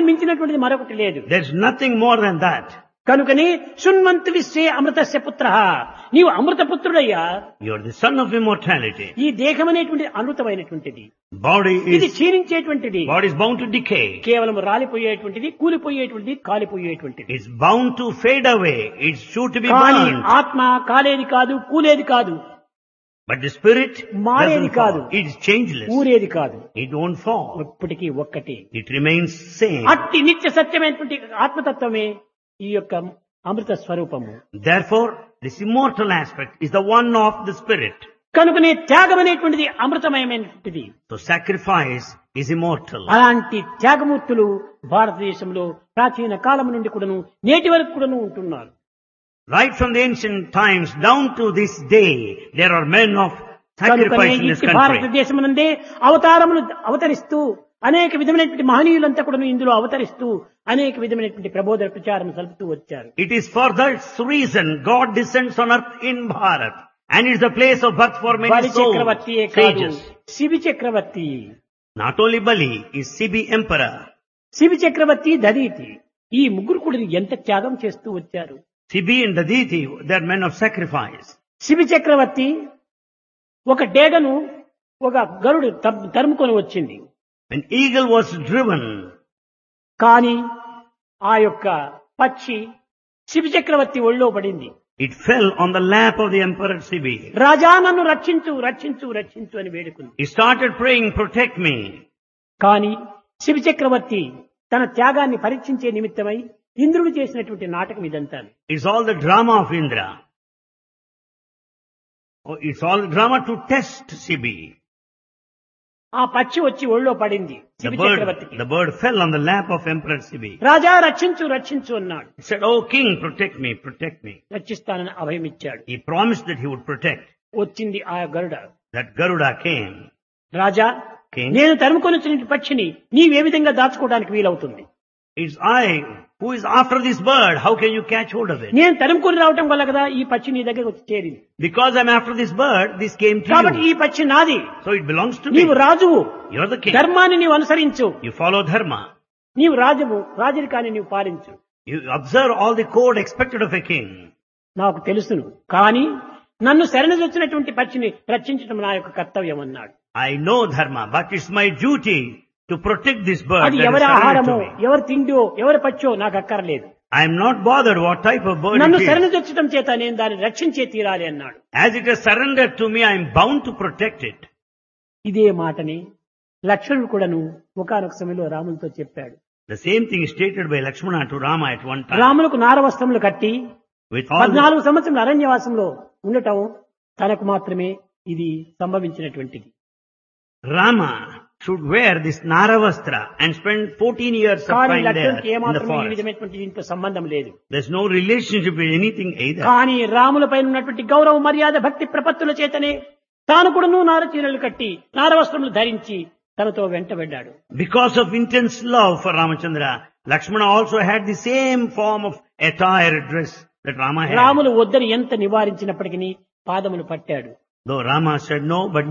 మించినటువంటిది మరొకటి లేదు There's nothing more than that. కనుకని శృణ్వంతు విశ్వే అమృతస్య పుత్ర నీవు అమృత పుత్రుడయ్యా You're the son of immortality. ఈ దేహం అనేటువంటి అమృతమైనటువంటిది Body ఇది is, క్షీణించేటువంటిది body is bound to decay. కేవలం రాలిపోయేటువంటిది కూలిపోయేటువంటిది కాలిపోయేటువంటిది It's bound to fade away. It's sure to be కానీ burned. ఆత్మ కాలేది కాదు కూలేది కాదు But the spirit మారేది doesn't కాదు. fall. It is changeless. ఊరేది కాదు It won't fall. ఇప్పటికీ ఒక్కటి It remains same. అట్టి నిత్య సత్యమైనటువంటి ఆత్మతత్వమే ఈ యొక్క అమృత స్వరూపము Therefore, this immortal aspect is the one of the spirit. కనుకనే త్యాగం అనేటువంటిది అమృతమయమైనటువంటిది So sacrifice is immortal. అలాంటి త్యాగమూర్తులు భారతదేశంలో ప్రాచీన కాలం నుండి కూడాను నేటి వరకు కూడాను ఉంటున్నారు Right from the ancient times down to this day, there are men of కనుకనే sacrifice in this ఇట్టి country. భారతదేశమునందే అవతారములు అవతరిస్తూ అనేక విధమైనటువంటి మహనీయులంతా కూడా ఇందులో అవతరిస్తూ అనేక విధమైనటువంటి ప్రబోధన ప్రచారం సలుపుతూ వచ్చారు It is for that reason God descends on earth in Bharat. And it's the place of birth for many బలి souls, చక్రవర్తియే కాదు sages. శివి Chakravarthi Not only Bali is Sibi emperor. శివి చక్రవర్తి దదీతి ఈ ముగ్గురు కూడా ఎంత త్యాగం చేస్తూ వచ్చారు Sibi and Daditi, they are men of sacrifice. శివి చక్రవర్తి ఒక డేగను ఒక గరుడు తప్- తరుముకొని వచ్చింది An eagle was driven. కానీ ఆ యొక్క పక్షి శివి చక్రవర్తి ఒళ్ళో పడింది It fell on the lap of the emperor Sibi. రాజా నన్ను రక్షించు రక్షించు రక్షించు అని వేడుకుంది He started praying, protect me. కానీ శివి చక్రవర్తి తన త్యాగాన్ని పరీక్షించే నిమిత్తమై ఇంద్రుడు చేసినటువంటి నాటకం ఇదంతా It's all the drama of Indra. Oh, it's all the drama to test Sibi. ఆ పక్షి వచ్చి ఒళ్ళో పడింది The శివి bird, చక్రవర్తికి the bird fell on the lap of Emperor Sibi. రాజా రక్షించు రక్షించు అన్నాడు He said, Oh king, protect me, protect me. రక్షిస్తానని అభయం ఇచ్చాడు He promised that he would protect. వచ్చింది ఆ గరుడ That Garuda came. Raja King, నేను తరుముకొని వచ్చిన పక్షిని నీవే విధంగా దాచుకోవడానికి వీలవుతుంది it's I who is after this bird. How can you catch hold of it? నేను తరుముకొని రావటం వల్ల కదా ఈ పక్షి నీ దగ్గర వచ్చి చేరింది Because I'm after this bird, this came to కాబట్టి you. ఈ పక్షి నాది So it belongs to me. నీవు రాజువు You're the king. ధర్మాన్ని నీవు అనుసరించు You follow dharma. నీవు రాజువు రాజరికాన్ని నీవు పాలించు You observe all the code expected of a king. నాకు తెలుసును కానీ నన్ను శరణజొచ్చినటువంటి పక్షిని రక్షించడం నా యొక్క కర్తవ్యం అన్నాడు I know dharma, but it's my duty to protect this bird అది that is ఎవరి surrendered ఆహారమో to me. ఎవరి తిండో ఎవరి పచ్చో నాకు అక్కర్లేదు I am not bothered what type of bird నన్ను it is. శరణజొచ్చడం చేత నేను దాన్ని రక్షించే తీరాలి అన్నాడు As it has surrendered to me, I am bound to protect it. ఇదే మాటని లక్ష్మణుడు కూడాను ఒకనొక సమయంలో రామునితో చెప్పాడు The same thing is stated by Lakshmana to Rama at one time. రాములకు నారవస్త్రములు కట్టి With all the, పద్నాలుగు సంవత్సరాల అరణ్యవాసంలో ఉండటం తనకు మాత్రమే ఇది సంభవించినటువంటిది Rama should wear this Naravastra and spend 14 years of కానీ time there లక్ష్మణుడికి in the ఏమాత్రం ఈ forest. విధమైనటువంటి దీంతో సంబంధం లేదు There's no relationship with anything either. కానీ రాములపై ఉన్నటువంటి గౌరవ మర్యాద భక్తి ప్రపత్తుల చేతనే తాను కూడాను నారచీరలు కట్టి నారవస్త్రములు ధరించి తనతో వెంటబడ్డాడు Because of intense love for Ramachandra, Lakshmana also had the same form of attire dress that Rama had. Ramulu వద్దని ఎంత నివారించినప్పటికీ పాదములు పట్టాడు Though Rama said no, but